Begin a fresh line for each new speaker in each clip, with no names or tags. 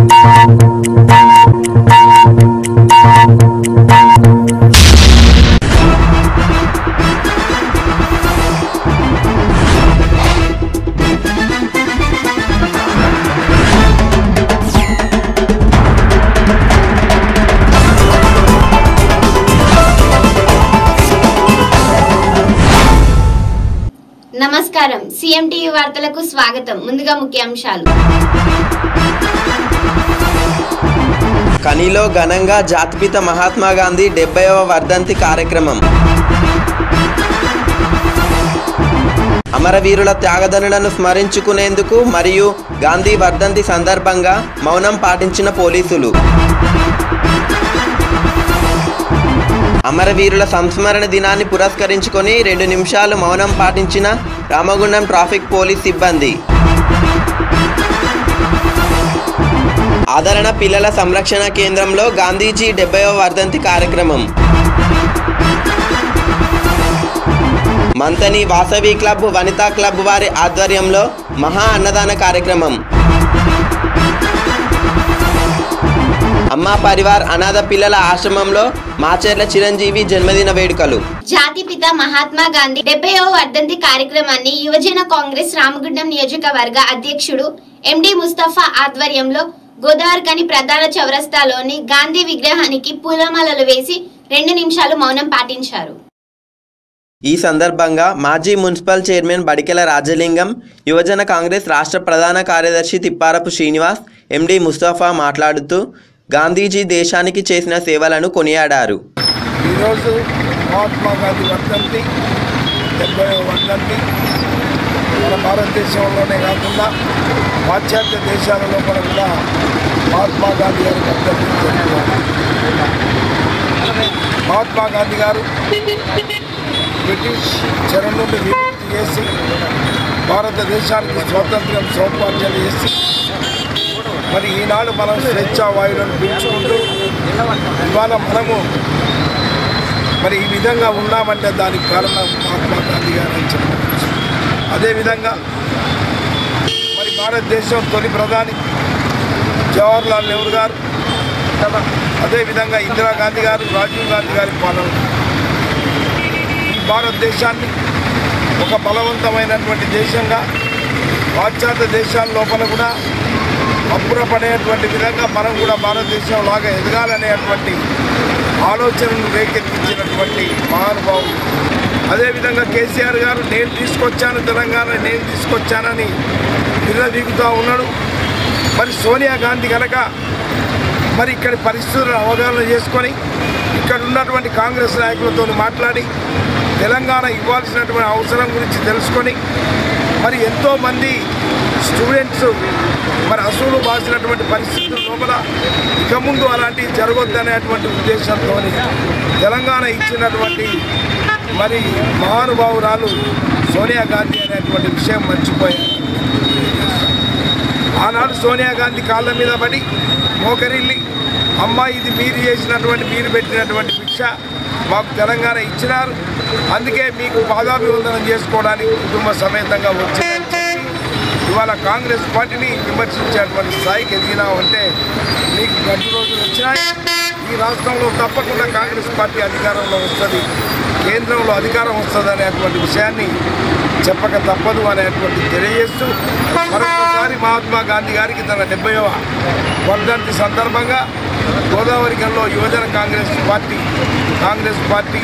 నమస్కారం CM TV వార్తలకు స్వాగతం ముందుగా ముఖ్యాంశాలు
కనిలో ఘనంగా జాతిపిత మహాత్మా గాంధీ డెబ్బైవ వర్ధంతి కార్యక్రమం అమరవీరుల త్యాగదనులను స్మరించుకునేందుకు మరియు గాంధీ వర్ధంతి సందర్భంగా మౌనం పాటించిన పోలీసులు అమరవీరుల సంస్మరణ దినాన్ని పురస్కరించుకొని రెండు నిమిషాలు మౌనం పాటించిన రామగుండం ట్రాఫిక్ పోలీస్ సిబ్బంది ఆదరణ పిల్లల సంరక్షణ కేంద్రంలో గాంధీజీ డెబ్బైవ వర్ధంతి కార్యక్రమం మంతని వాసవి క్లబ్ వనితా క్లబ్ వారి ఆధ్వర్యంలో మహా అన్నదాన కార్యక్రమం అమ్మా పరివార్ అనాథ పిల్లల ఆశ్రమంలో మాచేర్ల చిరంజీవి జన్మదిన వేడుకలు
జాతిపిత మహాత్మా గాంధీ డెబ్బైవ వర్ధంతి కార్యక్రమాన్ని యువజన కాంగ్రెస్ రామగుండం నియోజకవర్గ అధ్యక్షుడు ఎండి ముస్తఫా ఆధ్వర్యంలో గోదావరికని ప్రధాన చౌరస్తాలోని గాంధీ విగ్రహానికి పూలమాలలు వేసి రెండు నిమిషాలు మౌనం పాటించారు
ఈ సందర్భంగా మాజీ మున్సిపల్ చైర్మన్ బడికెల రాజలింగం యువజన కాంగ్రెస్ రాష్ట్ర ప్రధాన కార్యదర్శి తిప్పారపు శ్రీనివాస్ ఎండి ముస్తఫా మాట్లాడుతూ గాంధీజీ దేశానికి చేసిన సేవలను కొనియాడారు
ఈరోజు మహాత్మా గాంధీ వర్ధంతి డెబ్బై వర్ధంతి మన భారతదేశంలోనే కాకుండా పాశ్చాత్య దేశాల లోపల కూడా మహాత్మా గాంధీ గారి వర్ధంతి జరుపుకోవాలి మహాత్మా గాంధీ గారు బ్రిటిష్ చెర నుండి విముక్తి చేసి భారతదేశానికి స్వాతంత్ర్యం సౌపార్జన చేసి మరి ఈనాడు మనం స్వేచ్ఛా వాయువులను పీల్చుకుంటూ ఇవాళ మనము మరి ఈ విధంగా ఉన్నామంటే దానికి కారణం మహాత్మా గాంధీ గారు అని చెప్పవచ్చు అదేవిధంగా మరి భారతదేశం తొలి ప్రధాని జవహర్లాల్ నెహ్రూ గారు అదేవిధంగా ఇందిరాగాంధీ గారు రాజీవ్ గాంధీ గారి పాలన ఈ భారతదేశాన్ని ఒక బలవంతమైనటువంటి దేశంగా పాశ్చాత్య దేశాల లోపల కూడా అప్పురపడేటువంటి విధంగా మనం కూడా భారతదేశం లాగా ఎదగాలనేటువంటి ఆలోచనను రేకెత్తించినటువంటి మహానుభావులు అదేవిధంగా కేసీఆర్ గారు నేను తీసుకొచ్చాను తెలంగాణ నేను తీసుకొచ్చానని విర్రదీగుతూ ఉన్నాడు మరి సోనియా గాంధీ కనుక మరి ఇక్కడి పరిస్థితులను అవగాహన చేసుకొని ఇక్కడ ఉన్నటువంటి కాంగ్రెస్ నాయకులతో మాట్లాడి తెలంగాణ ఇవ్వాల్సినటువంటి అవసరం గురించి తెలుసుకొని మరి ఎంతోమంది స్టూడెంట్స్ మరి అసూలు బాసినటువంటి పరిస్థితుల లోపల ఇక ముందు అలాంటివి జరగొద్దనేటువంటి ఉద్దేశంతో తెలంగాణ ఇచ్చినటువంటి మరి మహానుభావురాలు సోనియా గాంధీ అనేటువంటి విషయం మర్చిపోయారు ఆనాడు సోనియా గాంధీ కాళ్ళ మీద పడి మోకరిల్లి అమ్మ ఇది మీరు చేసినటువంటి మీరు పెట్టినటువంటి భిక్ష మాకు తెలంగాణ ఇచ్చినారు అందుకే మీకు పాదాభివందనం చేసుకోవడానికి కుటుంబ సమేతంగా వచ్చిందని చెప్పి ఇవాళ కాంగ్రెస్ పార్టీని విమర్శించేటువంటి స్థాయికి ఎదిగినామంటే మీకు గడ్డు రోజులు వచ్చినాయి ఈ రాష్ట్రంలో తప్పకుండా కాంగ్రెస్ పార్టీ అధికారంలో వస్తుంది కేంద్రంలో అధికారం వస్తుంది అనేటువంటి విషయాన్ని చెప్పక తప్పదు అనేటువంటి తెలియజేస్తూ మరొకసారి మహాత్మా గాంధీ గారికి తన డెబ్బైవ వర్ధంతి సందర్భంగా గోదావరి గల్లో యువజన కాంగ్రెస్ పార్టీ కాంగ్రెస్ పార్టీ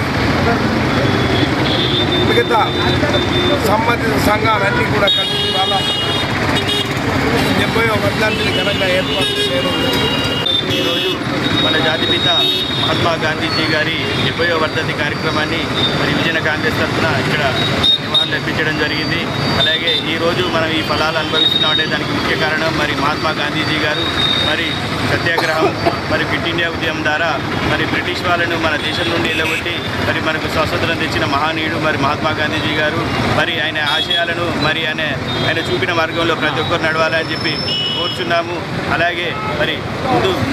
మిగతా సంబంధిత సంఘాలన్నీ కూడా కలిసి వాళ్ళ డెబ్బై వర్ధంతిని ఘనంగా ఏర్పాటు చేయడం జరిగింది.
ఈరోజు మన జాతిపిత మహాత్మా గాంధీజీ గారి డెబ్బైవ వర్ధంతి కార్యక్రమాన్ని మరి విజయన కాంగ్రెస్ తరఫున ఇక్కడ నివాళులు అర్పించడం జరిగింది అలాగే ఈరోజు మనం ఈ ఫలాలు అనుభవిస్తున్నామంటే దానికి ముఖ్య కారణం మరి మహాత్మా గాంధీజీ గారు మరి సత్యాగ్రహం మరి క్విట్ ఇండియా ఉద్యమం ద్వారా మరి బ్రిటిష్ వాళ్ళను మన దేశం నుండి వెళ్ళగొట్టి మరి మనకు స్వాతంత్రం తెచ్చిన మహానీయుడు మరి మహాత్మా గాంధీజీ గారు మరి ఆయన ఆశయాలను మరి ఆయన ఆయన చూపిన మార్గంలో ప్రతి ఒక్కరు నడవాలని చెప్పి కోరుచున్నాము అలాగే మరి ముందు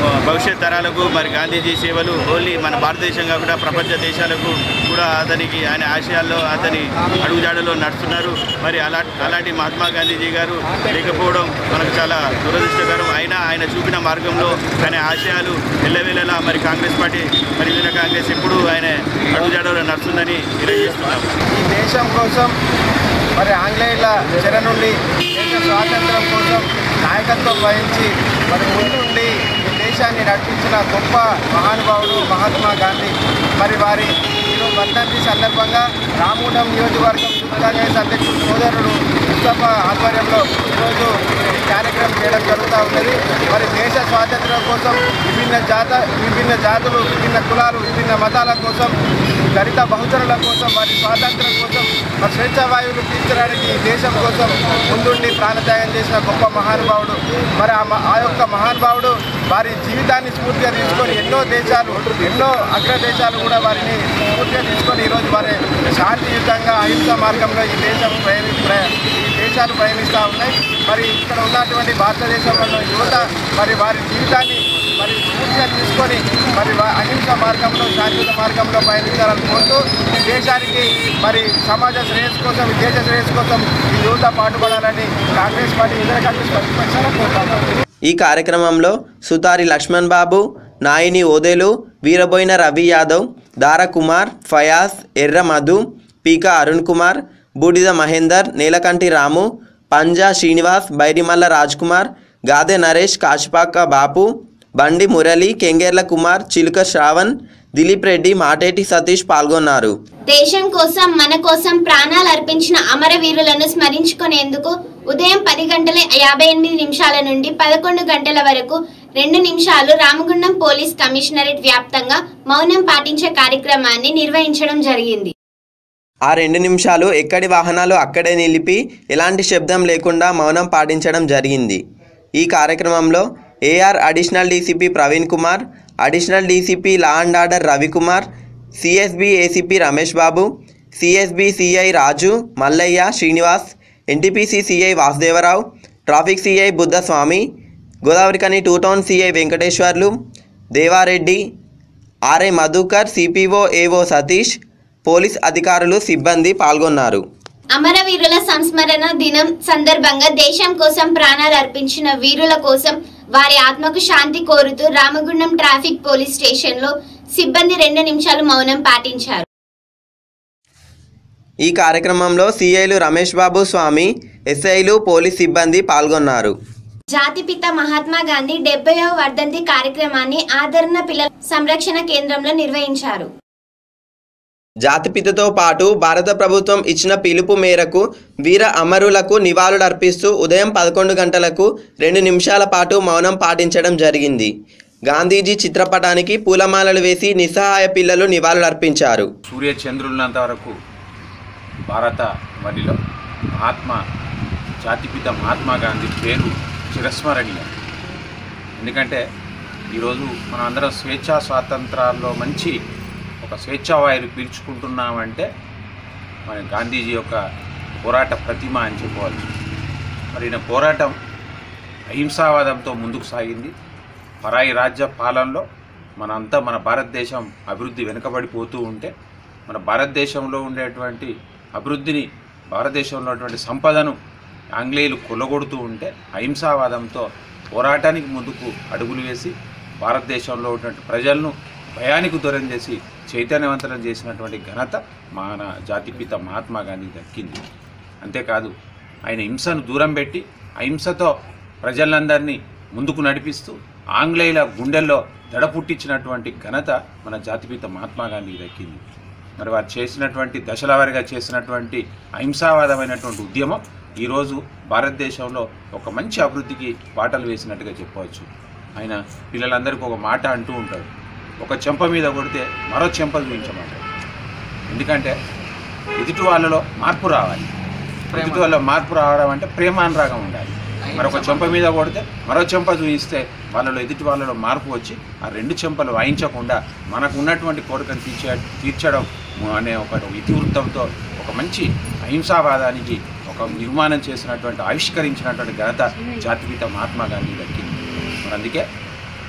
భవిష్యత్ తరాలకు మరి గాంధీజీ సేవలు ఓన్లీ మన భారతదేశం కాకుండా ప్రపంచ దేశాలకు కూడా అతనికి ఆయన ఆశయాల్లో అతని అడుగుజాడలో నడుస్తున్నారు మరి అలా అలాంటి మహాత్మా గాంధీజీ గారు లేకపోవడం మనకు చాలా దురదృష్టకరం అయినా ఆయన చూపిన మార్గంలో ఆయన ఆశయాలు ఎల్లవేళలా మరి కాంగ్రెస్ పార్టీ మరి విజయ కాంగ్రెస్ ఎప్పుడు ఆయన అడుగుజాడలో నడుస్తుందని తెలియజేస్తున్నాం
ఈ దేశం కోసం మరి ఆంగ్లేయుల చెర నుండి దేశ స్వాతంత్రం కోసం నాయకత్వం వహించి మరి ముందుండి ఈ దేశాన్ని నడిపించిన గొప్ప మహానుభావుడు మహాత్మా గాంధీ మరి వారి ఈరోజు వర్ధంతి సందర్భంగా రామగుండం నియోజకవర్గం యూత్ కాంగ్రెస్ అధ్యక్షుడు సోదరుడు ముస్తఫా ఆధ్వర్యంలో ఈరోజు ఈ కార్యక్రమం చేయడం జరుగుతూ ఉన్నది మరి దేశ స్వాతంత్రం కోసం విభిన్న జాత విభిన్న జాతులు విభిన్న కులాలు విభిన్న మతాల కోసం దళిత బహుజనుల కోసం వారి స్వాతంత్రం కోసం మరి స్వేచ్ఛ వాయువులు పీల్చడానికి ఈ దేశం కోసం ముందుండి ప్రాణత్యాగం చేసిన గొప్ప మహానుభావుడు మరి ఆ మ- ఆ యొక్క మహానుభావుడు వారి జీవితాన్ని స్ఫూర్తిగా తీసుకొని ఎన్నో దేశాలు ఎన్నో అగ్ర దేశాలు కూడా వారిని స్ఫూర్తిగా తీసుకొని ఈరోజు వారి శాంతియుతంగా అహింస మార్గంలో ఈ దేశం ప్రయాణి ప్ర- ఈ దేశాలు ప్రయాణిస్తూ ఉన్నాయి మరి ఇక్కడ ఉన్నటువంటి భారతదేశంలో యువత మరి వారి జీవితాన్ని మరి స్ఫూర్తిగా తీసుకొని మరి వా- అహింస మార్గంలో శాంతియుత మార్గంలో పయనించాలని కోరుతూ ఈ దేశానికి మరి సమాజ శ్రేయస్సు కోసం ఈ దేశ శ్రేయస్సు కోసం ఈ యువత పాటుపడాలని కాంగ్రెస్ పార్టీ ఇతర కాంగ్రెస్ పార్టీ పక్షాన కోరుతాను
ఈ కార్యక్రమంలో సుతారి లక్ష్మణ్ బాబు నాయిని ఓదేలు వీరబోయిన రవి యాదవ్ దార కుమార్ ఫయాజ్ ఎర్ర మధు పీకా అరుణ్ కుమార్ బూడిద మహేందర్ నీలకంటి రాము పంజా శ్రీనివాస్ బైరిమల్ల రాజ్ కుమార్ గాదె నరేష్ కాశిపాక బాపు బండి మురళి కెంగేర్ల కుమార్ చిలుక శ్రావణ్ దిలీప్ రెడ్డి మాటేటి సతీష్ పాల్గొన్నారు
దేశం కోసం మన కోసం ప్రాణాలు అర్పించిన అమరవీరులను స్మరించుకునేందుకు ఉదయం పది గంటల యాభై ఎనిమిది నిమిషాల నుండి పదకొండు గంటల వరకు రెండు నిమిషాలు రామగుండం పోలీస్ కమిషనరేట్ వ్యాప్తంగా మౌనం పాటించే కార్యక్రమాన్ని నిర్వహించడం జరిగింది
ఆ రెండు నిమిషాలు ఎక్కడి వాహనాలు అక్కడే నిలిపి ఎలాంటి శబ్దం లేకుండా మౌనం పాటించడం జరిగింది ఈ కార్యక్రమంలో AR additional DCP Praveen Kumar additional DCP law and order Ravikumar CSB ACP Ramesh Babu CSB CI Raju Mallaiah Srinivas NTPC CI Vasudevarao traffic CI Buddhaswamy Godavarikhani two town CI Venkateshwarlu Devareddy RI Madhukar CPO AO Satish police అధికారులు సిబ్బంది పాల్గొన్నారు
అమరవీరుల సంస్మరణ దినం సందర్భంగా దేశం కోసం ప్రాణాలు అర్పించిన వీరుల కోసం వారి ఆత్మకు శాంతి కోరుతూ రామగుండం ట్రాఫిక్ పోలీస్ స్టేషన్లో సిబ్బంది రెండు నిమిషాలు మౌనం పాటించారు
ఈ కార్యక్రమంలో సిఐలు రమేష్ బాబు స్వామి ఎస్ఐలు పోలీస్ సిబ్బంది పాల్గొన్నారు
జాతిపిత మహాత్మా గాంధీ డెబ్బైవ వర్ధంతి కార్యక్రమాన్ని ఆదరణ పిల్లల సంరక్షణ కేంద్రంలో నిర్వహించారు
జాతిపితతో పాటు భారత ప్రభుత్వం ఇచ్చిన పిలుపు మేరకు వీర అమరులకు నివాళులర్పిస్తూ ఉదయం పదకొండు గంటలకు రెండు నిమిషాల పాటు మౌనం పాటించడం జరిగింది గాంధీజీ చిత్రపటానికి పూలమాలలు వేసి నిస్సహాయ పిల్లలు నివాళులర్పించారు
సూర్య చంద్రులున్నంత వరకు భారత వనిలో మహాత్మా జాతిపిత మహాత్మా గాంధీ పేరు చిరస్మరణీయం ఎందుకంటే ఈరోజు మనం అందరం స్వేచ్ఛా స్వాతంత్రాల్లో మంచి ఒక స్వేచ్ఛావాయులు పీల్చుకుంటున్నామంటే మన గాంధీజీ యొక్క పోరాట ప్రతిమ అని చెప్పవచ్చు మరి ఈయన పోరాటం అహింసావాదంతో ముందుకు సాగింది పరాయి రాజ్య పాలనలో మనంతా మన భారతదేశం అభివృద్ధి వెనుకబడిపోతూ ఉంటే మన భారతదేశంలో ఉండేటువంటి అభివృద్ధిని భారతదేశంలో ఉన్నటువంటి సంపదను ఆంగ్లేయులు కొల్లగొడుతూ ఉంటే అహింసావాదంతో పోరాటానికి ముందుకు అడుగులు వేసి భారతదేశంలో ఉన్నటువంటి ప్రజలను భయానికి దూరం చేసి చైతన్యవంతం చేసినటువంటి ఘనత మన జాతిపిత మహాత్మా గాంధీ దక్కింది అంతేకాదు ఆయన హింసను దూరం పెట్టి అహింసతో ప్రజలందరినీ ముందుకు నడిపిస్తూ ఆంగ్లేయుల గుండెల్లో దడ పుట్టించినటువంటి ఘనత మన జాతిపిత మహాత్మా గాంధీకి దక్కింది మరి వారు చేసినటువంటి దశల వారీగా చేసినటువంటి అహింసావాదమైనటువంటి ఉద్యమం ఈరోజు భారతదేశంలో ఒక మంచి అభివృద్ధికి బాటలు వేసినట్టుగా చెప్పవచ్చు ఆయన పిల్లలందరికీ ఒక మాట అంటూ ఉంటాడు ఒక చెంప మీద కొడితే మరో చెంప చూపించమంటాడు ఎందుకంటే ఎదుటి వాళ్ళలో మార్పు రావాలి ఎదుటి వాళ్ళలో మార్పు రావడం అంటే ప్రేమానురాగం ఉండాలి మరొక చెంప మీద కొడితే మరో చెంప చూపిస్తే వాళ్ళలో ఎదుటి వాళ్ళలో మార్పు వచ్చి ఆ రెండు చెంపలు వాయించకుండా మనకు ఉన్నటువంటి కోరికను తీర్చే తీర్చడం అనే ఒక ఇతివృత్తంతో ఒక మంచి అహింసావాదానికి ఒక నిర్మాణం చేసినటువంటి ఆవిష్కరించినటువంటి ఘనత జాతిపిత మహాత్మా గాంధీ దక్కింది మరి అందుకే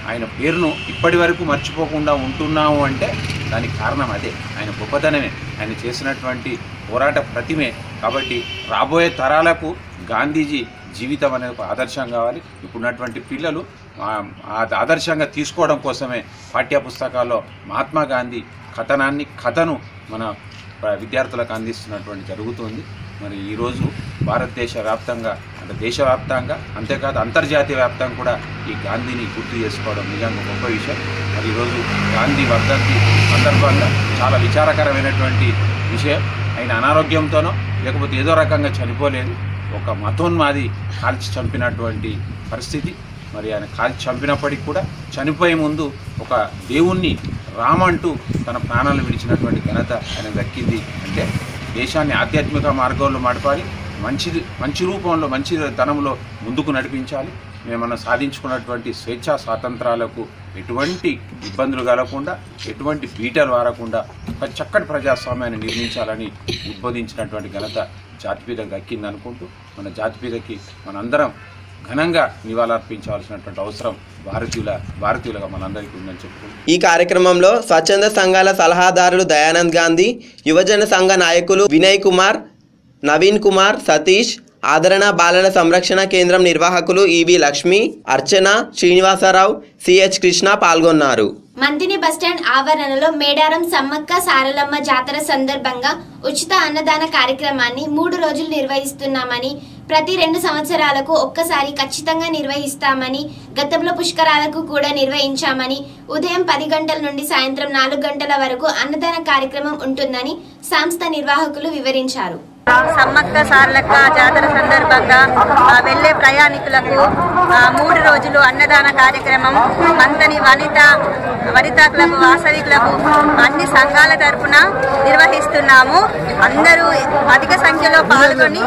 ఆయన పేరును ఇప్పటి వరకు మర్చిపోకుండా ఉంటున్నాము అంటే దానికి కారణం అదే ఆయన గొప్పతనమే ఆయన చేసినటువంటి పోరాట ప్రతిమే కాబట్టి రాబోయే తరాలకు గాంధీజీ జీవితం అనేది ఒక ఆదర్శం కావాలి ఇప్పుడున్నటువంటి పిల్లలు ఆ- ఆ ఆదర్శంగా తీసుకోవడం కోసమే పాఠ్య పుస్తకాల్లో మహాత్మా గాంధీ కథనాన్ని కథను మన ప్ర- విద్యార్థులకు అందిస్తున్నటువంటి జరుగుతుంది మరి ఈరోజు భారతదేశ వ్యాప్తంగా అంటే దేశవ్యాప్తంగా అంతేకాదు అంతర్జాతీయ వ్యాప్తంగా కూడా ఈ గాంధీని గుర్తు చేసుకోవడం నిజంగా గొప్ప విషయం మరి ఈరోజు గాంధీ వర్ధంతి సందర్భంగా చాలా విచారకరమైనటువంటి విషయం ఆయన అనారోగ్యంతోనో లేకపోతే ఏదో రకంగా చనిపోలేదు ఒక మతోన్మాది కాల్చి చంపినటువంటి పరిస్థితి మరి ఆయన కాల్చి చంపినప్పటికి కూడా చనిపోయే ముందు ఒక దేవుణ్ణి రామంటూ తన ప్రాణాలు విడిచినటువంటి ఘనత ఆయన దక్కింది అంటే దేశాన్ని ఆధ్యాత్మిక మార్గంలో నడపాలి మంచి మంచి రూపంలో మంచి ధనంలో ముందుకు నడిపించాలి మేమన్నా సాధించుకున్నటువంటి స్వేచ్ఛా స్వాతంత్రాలకు ఎటువంటి ఇబ్బందులు కలగకుండా ఎటువంటి బీటలు వారకుండా ఒక చక్కటి ప్రజాస్వామ్యాన్ని నిర్మించాలని ఉద్బోధించినటువంటి ఘనత జాతిపీదకు దక్కింది అనుకుంటూ మన జాతిపీదకి మనందరం ఘనంగా నివాళులర్పించాల్సినటువంటి అవసరం భారతీయుల భారతీయులుగా మనందరికీ ఉందని చెప్పుకుంటున్నాం
ఈ కార్యక్రమంలో స్వచ్ఛంద సంఘాల సలహాదారులు దయానంద్ గాంధీ యువజన సంఘ నాయకులు వినయ్ కుమార్ నవీన్ కుమార్ సతీష్ ఆదరణ బాలల సంరక్షణ కేంద్రం నిర్వాహకులు ఈవి లక్ష్మి అర్చన శ్రీనివాసరావు సిహెచ్ కృష్ణ పాల్గొన్నారు
మంతిని బస్టాండ్ ఆవరణలో మేడారం సమ్మక్క సారలమ్మ జాతర సందర్భంగా ఉచిత అన్నదాన కార్యక్రమాన్ని మూడు రోజులు నిర్వహిస్తున్నామని ప్రతి రెండు సంవత్సరాలకు ఒక్కసారి ఖచ్చితంగా నిర్వహిస్తామని గతంలో పుష్కరాలకు కూడా నిర్వహించామని ఉదయం పది గంటల నుండి సాయంత్రం నాలుగు గంటల వరకు అన్నదాన కార్యక్రమం ఉంటుందని సంస్థ నిర్వాహకులు వివరించారు
సమ్మక్క సార్లక్క జాతర సందర్భంగా ఆ, వెళ్లే ప్రయాణికులకు ఆ, మూడు రోజులు అన్నదాన కార్యక్రమం మంతని వనిత వనితా క్లబ్ వాసవి క్లబ్ అన్ని సంఘాల తరపున నిర్వహిస్తున్నాము అందరూ అధిక సంఖ్యలో పాల్గొని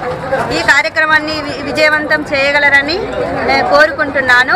ఈ కార్యక్రమాన్ని వి- విజయవంతం చేయగలరని ఏ, కోరుకుంటున్నాను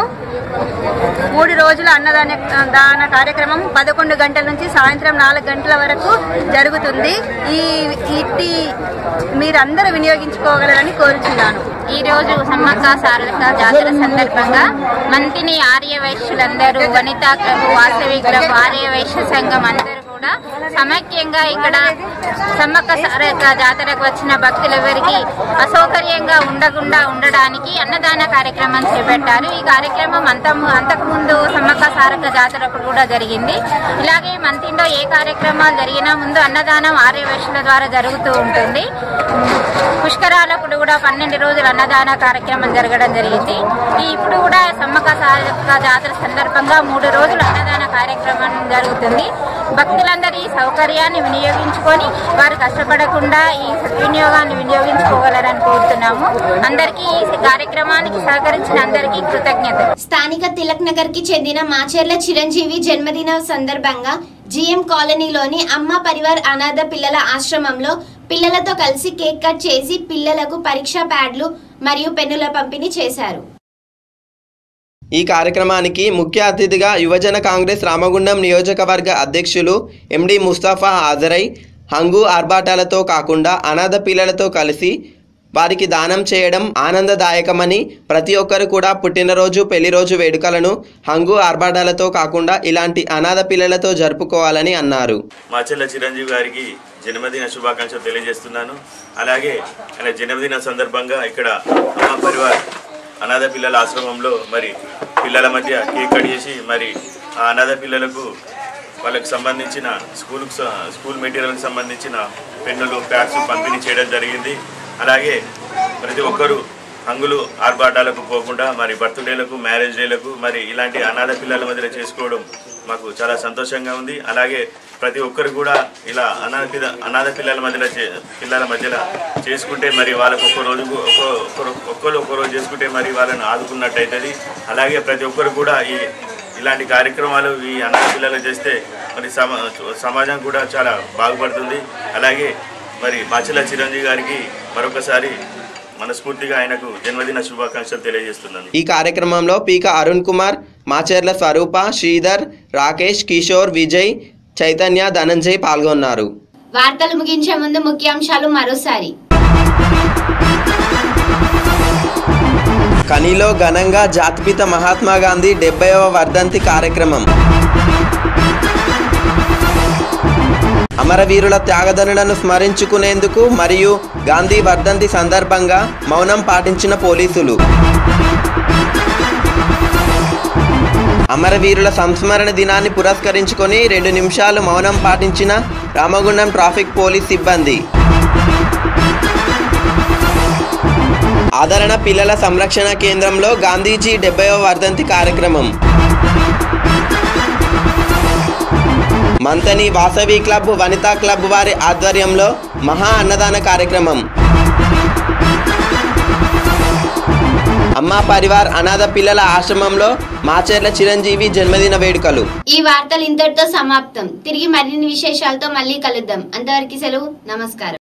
మూడు రోజుల అన్నదాన దాన కార్యక్రమం పదకొండు గంటల నుంచి సాయంత్రం నాలుగు గంటల వరకు జరుగుతుంది ఈ ఇట్టి మీరందరూ వినియోగించుకోగలరని కోరుచున్నాను
ఈ రోజు సమ్మక్క సారలక జాతర సందర్భంగా మంతిని ఆర్య వైశ్యులందరూ వనితా క్లబ్ వాసవి క్లబ్ ఆర్య వైశ్య సంఘం అందరూ కూడా సమైక్యంగా ఇక్కడ సమ్మక్క సారలక జాతరకు వచ్చిన భక్తులెవరికి అసౌకర్యంగా ఉండకుండా ఉండడానికి అన్నదాన కార్యక్రమం చేపట్టారు ఈ కార్యక్రమం అంత అంతకుముందు సమ్మక్క సారక జాతరప్పుడు కూడా జరిగింది ఇలాగే మంతిలో ఏ కార్యక్రమాలు జరిగినా ముందు అన్నదానం ఆర్య వైశ్యుల ద్వారా జరుగుతూ ఉంటుంది పుష్కరాలప్పుడు కూడా పన్నెండు రోజులు అన్నదాన కార్యక్రమం జరగడం జరిగింది ఈ ఇప్పుడు కూడా సమ్మక్క సారక్క జాతర సందర్భంగా మూడు రోజులు అన్నదాన కార్యక్రమం జరుగుతుంది భక్తులందరూ ఈ సౌకర్యాన్ని వినియోగించుకొని వారు కష్టపడకుండా ఈ సద్వినియోగాన్ని వినియోగించుకోగలరని కోరుతున్నాము అందరికీ ఈ కార్యక్రమానికి సహకరించిన అందరికీ కృతజ్ఞతలు
స్థానిక తిలక్ నగర్ కి చెందిన మాచర్ల చిరంజీవి జన్మదిన సందర్భంగా జిఎం కాలనీలోని అమ్మ పరివార్ అనాథ పిల్లల ఆశ్రమంలో పిల్లలతో కలిసి కేక్ కట్ చేసి పిల్లలకు పరీక్షా ప్యాడ్లు మరియు పెన్నుల పంపిణీ చేశారు
ఈ కార్యక్రమానికి ముఖ్య అతిథిగా యువజన కాంగ్రెస్ రామగుండం నియోజకవర్గ అధ్యక్షులు ఎండి ముస్తాఫా హాజరై హంగు ఆర్భాటాలతో కాకుండా అనాథ పిల్లలతో కలిసి వారికి దానం చేయడం ఆనందదాయకమని ప్రతి ఒక్కరు కూడా పుట్టినరోజు పెళ్లిరోజు వేడుకలను హంగు ఆర్భాటాలతో కాకుండా ఇలాంటి అనాథ పిల్లలతో జరుపుకోవాలని అన్నారు
మా చెల్ల చిరంజీవి గారికి జన్మదిన శుభాకాంక్షలు తెలియజేస్తున్నాను అలాగే ఆయన జన్మదిన సందర్భంగా ఇక్కడ అమ్మ పరివార్ అనాథ పిల్లల ఆశ్రమంలో మరి పిల్లల మధ్య కేక్ కట్ చేసి మరి ఆ అనాథ పిల్లలకు వాళ్ళకి సంబంధించిన స్కూల్కి స- స్కూల్ మెటీరియల్కి సంబంధించిన పెన్నులు ప్యాడ్స్ పంపిణీ చేయడం జరిగింది అలాగే ప్రతి ఒక్కరూ హంగులు ఆర్భాటాలకు పోకుండా మరి బర్త్డేలకు మ్యారేజ్ డేలకు మరి ఇలాంటి అనాథ పిల్లల మధ్య చేసుకోవడం మాకు చాలా సంతోషంగా ఉంది అలాగే ప్రతి ఒక్కరు కూడా ఇలా అనాథ పిల్ల అనాథ పిల్లల మధ్యలో చే- పిల్లల మధ్యలో చేసుకుంటే మరి వాళ్ళకు ఒక్క రోజుకు ఒక్కో ఒక్కరు ఒక్కరు ఒక్క రోజు చేసుకుంటే మరి వాళ్ళని ఆదుకున్నట్టు అవుతుంది అలాగే ప్రతి ఒక్కరు కూడా ఈ ఇలాంటి కార్యక్రమాలు ఈ అనాథ పిల్లలు చేస్తే మరి సమా సమాజం కూడా చాలా బాగుపడుతుంది అలాగే మరి మాచిల చిరంజీవి గారికి మరొకసారి మనస్ఫూర్తిగా ఆయనకు జన్మదిన శుభాకాంక్షలు తెలియజేస్తున్నాను
ఈ కార్యక్రమంలో పీక అరుణ్ కుమార్ మాచర్ల స్వరూప శ్రీధర్ రాకేష్ కిషోర్ విజయ్ చైతన్య ధనంజయ్ పాల్గొన్నారు
వార్తలు ముగించే ముందు ముఖ్యాంశాలు మరోసారి
కనిలో ఘనంగా జాతిపిత మహాత్మా గాంధీ డెబ్బైవ వర్ధంతి కార్యక్రమం అమరవీరుల త్యాగదనులను స్మరించుకునేందుకు మరియు గాంధీ వర్ధంతి సందర్భంగా మౌనం పాటించిన పోలీసులు అమరవీరుల సంస్మరణ దినాన్ని పురస్కరించుకొని రెండు నిమిషాలు మౌనం పాటించిన రామగుండం ట్రాఫిక్ పోలీస్ సిబ్బంది ఆదరణ పిల్లల సంరక్షణ కేంద్రంలో గాంధీజీ డెబ్బైవ వర్ధంతి కార్యక్రమం మంతని వాసవి క్లబ్ వనితా క్లబ్ వారి ఆధ్వర్యంలో మహా అన్నదాన కార్యక్రమం అమ్మా పరివార్ అనాథ పిల్లల ఆశ్రమంలో మాచర్ల చిరంజీవి జన్మదిన వేడుకలు
ఈ వార్తలు ఇంతటితో సమాప్తం తిరిగి మరిన్ని విశేషాలతో మళ్ళీ కలుద్దాం అంతవరకు సెలవు నమస్కారం